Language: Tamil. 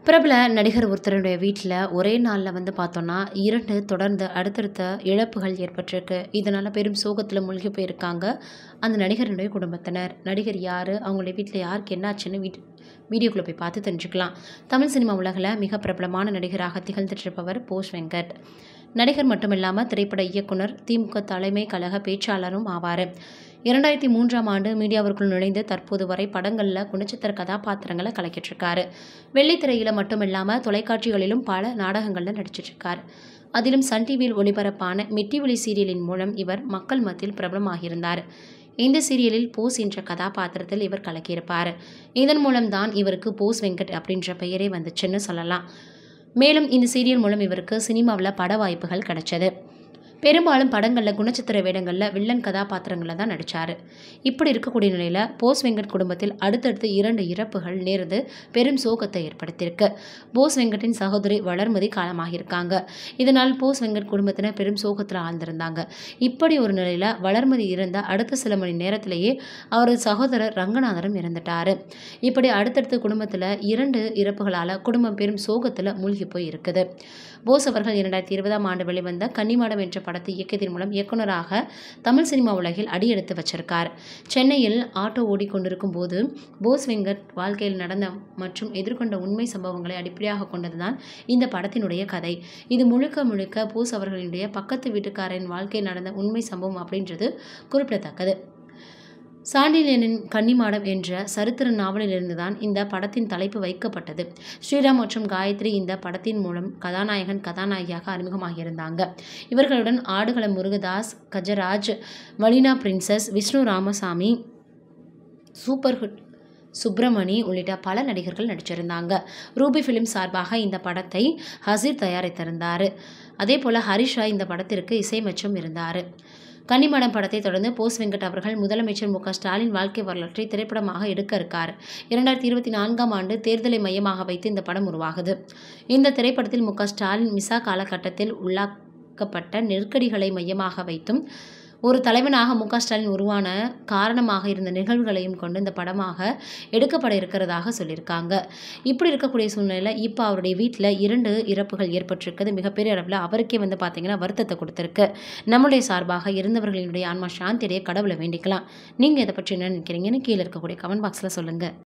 பிரபல நடிகர் ஒருத்தருடைய வீட்டில் ஒரே நாளில் வந்து பார்த்தோன்னா இரண்டு தொடர்ந்து அடுத்தடுத்த இழப்புகள் ஏற்பட்டிருக்கு இதனால் பெரும் சோகத்தில் மூழ்கி போயிருக்காங்க அந்த நடிகருடைய குடும்பத்தினர் நடிகர் யார் அவங்களுடைய வீட்டில் யாருக்கு என்னாச்சுன்னு வீட் வீடியோக்குள்ளே போய் பார்த்து தெரிஞ்சுக்கலாம் தமிழ் சினிமா உலகில் மிக பிரபலமான நடிகராக திகழ்ந்துட்டு இருப்பவர் போஸ் வெங்கட் நடிகர் மட்டுமில்லாமல் திரைப்பட இயக்குனர் திமுக தலைமை கழக பேச்சாளரும் ஆவார் இரண்டாயிரத்தி மூன்றாம் ஆண்டு மீடியாவிற்குள் நுழைந்து தற்போது வரை படங்களில் குணச்சித்திர கதாபாத்திரங்களை கலக்கிட்டுருக்காரு வெள்ளித்திரையில் மட்டுமில்லாமல் தொலைக்காட்சிகளிலும் பல நாடகங்களில் நடிச்சிட்ருக்கார் அதிலும் சன் டிவியில் ஒளிபரப்பான மிட்டி ஒளி சீரியலின் மூலம் இவர் மக்கள் மத்தியில் பிரபலமாகியிருந்தார் இந்த சீரியலில் போஸ் என்ற கதாபாத்திரத்தில் இவர் கலக்கியிருப்பார் இதன் மூலம்தான் இவருக்கு போஸ் வெங்கட் அப்படின்ற பெயரே வந்துச்சுன்னு சொல்லலாம் மேலும் இந்த சீரியல் மூலம் இவருக்கு சினிமாவில் பட வாய்ப்புகள் கிடைச்சது பெரும்பாலும் படங்களில் குணச்சித்திர வேடங்களில் வில்லன் கதாபாத்திரங்களில் தான் நடித்தார் இப்படி இருக்கக்கூடிய நிலையில் போஸ் வெங்கட் குடும்பத்தில் அடுத்தடுத்து இரண்டு இறப்புகள் நேர்ந்து பெரும் சோகத்தை ஏற்படுத்தியிருக்கு போஸ் வெங்கட்டின் சகோதரி வளர்மதி காலமாகியிருக்காங்க இதனால் போஸ் வெங்கட் குடும்பத்தினர் பெரும் சோகத்தில் ஆழ்ந்திருந்தாங்க இப்படி ஒரு நிலையில் வளர்மதி இறந்த அடுத்த சில மணி நேரத்திலேயே அவரது சகோதரர் ரங்கநாதரும் இறந்துட்டார் இப்படி அடுத்தடுத்து குடும்பத்தில் இரண்டு இறப்புகளால் குடும்பம் பெரும் சோகத்தில் மூழ்கி போய் இருக்குது போஸ் அவர்கள் இரண்டாயிரத்தி இருபதாம் ஆண்டு வெளிவந்த கன்னிமாடம் என்ற படத்தை இயக்கியதன் மூலம் இயக்குனராக தமிழ் சினிமா உலகில் அடியெடுத்து வச்சிருக்கார் சென்னையில் ஆட்டோ ஓடிக்கொண்டிருக்கும் போது போஸ் வெங்கட் வாழ்க்கையில் நடந்த மற்றும் எதிர்கொண்ட உண்மை சம்பவங்களை அடிப்படையாக கொண்டதுதான் இந்த படத்தினுடைய கதை இது முழுக்க முழுக்க போஸ் அவர்களுடைய பக்கத்து வீட்டுக்காரரின் வாழ்க்கையில் நடந்த உண்மை சம்பவம் அப்படின்றது குறிப்பிடத்தக்கது சாண்டிலியனின் கன்னிமாடம் என்ற சரித்திர நாவலிலிருந்து தான் இந்த படத்தின் தலைப்பு வைக்கப்பட்டது ஸ்ரீராம் மற்றும் காயத்ரி இந்த படத்தின் மூலம் கதாநாயகன் கதாநாயகியாக அறிமுகமாகியிருந்தாங்க இவர்களுடன் Aadukalam Murugadoss Gajaraj Malina princess Vishnu Ramasamy super hit Subramani உள்ளிட்ட பல நடிகர்கள் நடிச்சிருந்தாங்க ரூபி ஃபிலிம் சார்பாக இந்த படத்தை ஹசீர் தயாரித்திருந்தார் அதே போல் ஹரிஷா இந்த படத்திற்கு இசையமைச்சும் இருந்தார் கன்னிமடம் படத்தை தொடர்ந்து போஸ் வெங்கட் அவர்கள் முதலமைச்சர் மு ஸ்டாலின் வாழ்க்கை வரலாற்றை திரைப்படமாக எடுக்க இருக்கார் இரண்டாயிரத்தி இருபத்தி நான்காம் ஆண்டு தேர்தலை மையமாக வைத்து இந்த படம் உருவாகுது இந்த திரைப்படத்தில் மு ஸ்டாலின் மிசா காலகட்டத்தில் உள்ளாக்கப்பட்ட நெருக்கடிகளை மையமாக வைத்தும் ஒரு தலைவனாக மு ஸ்டாலின் உருவான காரணமாக இருந்த நிகழ்வுகளையும் கொண்டு இந்த படமாக எடுக்கப்பட இருக்கிறதாக சொல்லியிருக்காங்க இப்படி இருக்கக்கூடிய சூழ்நிலையில் இப்போ அவருடைய வீட்டில் இரண்டு இறப்புகள் ஏற்பட்டிருக்கிறது மிகப்பெரிய அளவில் அவருக்கே வந்து பார்த்திங்கன்னா வருத்தத்தை கொடுத்துருக்கு நம்முடைய சார்பாக இருந்தவர்களினுடைய ஆன்மா சாந்தியுடைய கடவுளை வேண்டிக்கலாம் நீங்கள் இதை பற்றி என்ன நினைக்கிறீங்கன்னு கீழே இருக்கக்கூடிய கமெண்ட் பாக்ஸில் சொல்லுங்கள்